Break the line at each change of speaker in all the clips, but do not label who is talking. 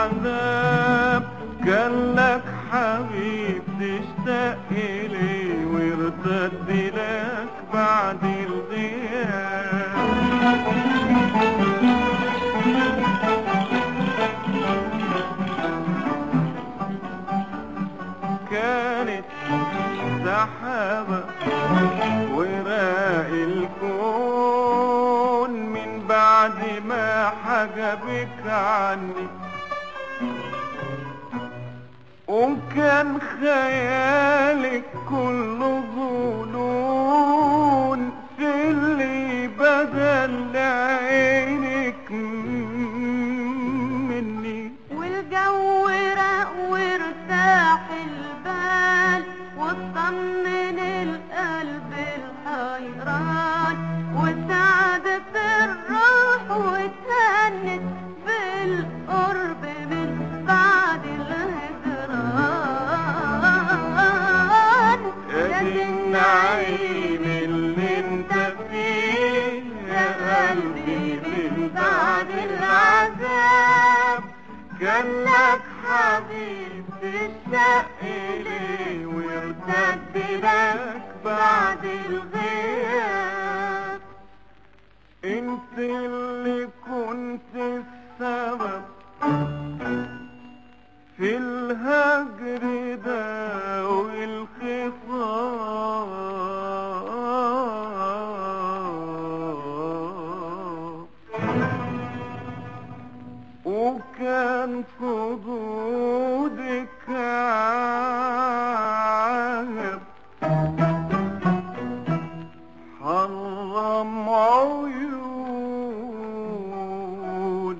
العذاب كان لك حبيب تشتاق إليه وارتد لك بعد الغياب كانت سحابة وراء الكون من بعد ما حجبك عني وكان خيالك كله ظنون في اللي بدل عينك مني
والجو رق وارتاح البال واطمن القلب الحيران وسعدت الروح واتهنت بالقرب من بعد الهجران
يا دي النعيم اللي انت فيه يا قلبي من بعد العذاب كان لك حبيب تشتاق إليه وارتد لك بعد الغياب انت اللي كنت السبب في الهجر ده والخصام وكان خدودك عاهر حرم عيون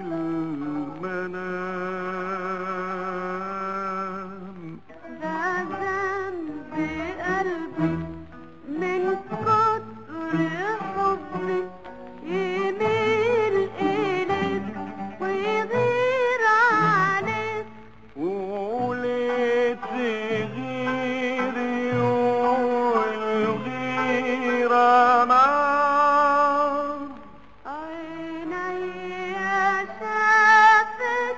المنام
ده ذنب قلبي من كتر حبي يميل إليك ويغير عليك
وليه تغيري والغيرة نار
عيني شافت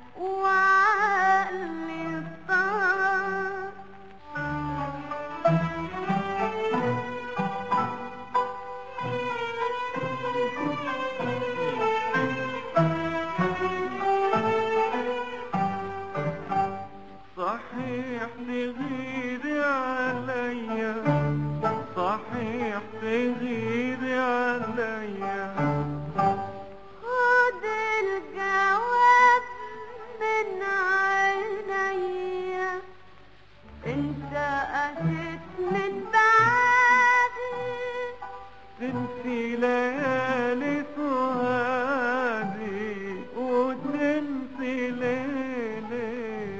وعقلي صار
صحيح تغيري عليا صحيح تغيري عليا
خد الجواب من عينيا انت قست من بعدي
تنسي ليالي سهادي وتنسي ليلي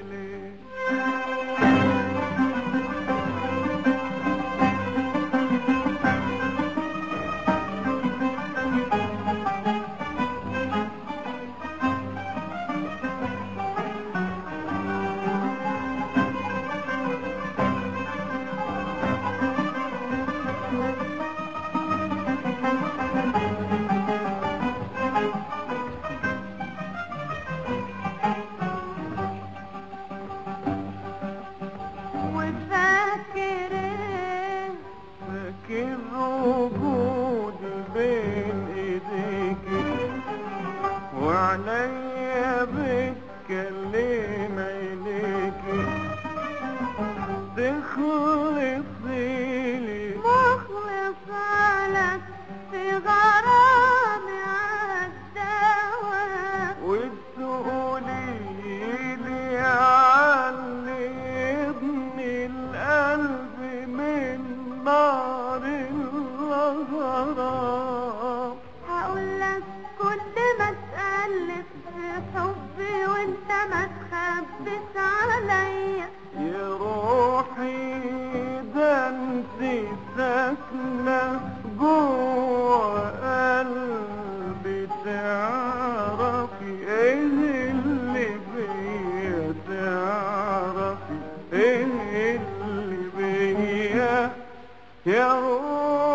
وفاكر إيه
فاكر وجودي بين ايديكي وعليا بتكلم عينيكي تخلصي لي
مخلصة لك في غرامي عالدواء
وتقولي لي علمني القلب من نار الغرام
هقول لك كل ما تقلب في حبي وانت ما تخبس عليا
يا روحي ده انت ساكنة جوه قلبي تعرفي ايه اللي بيا تعرفي ايه اللي بيا يا روحي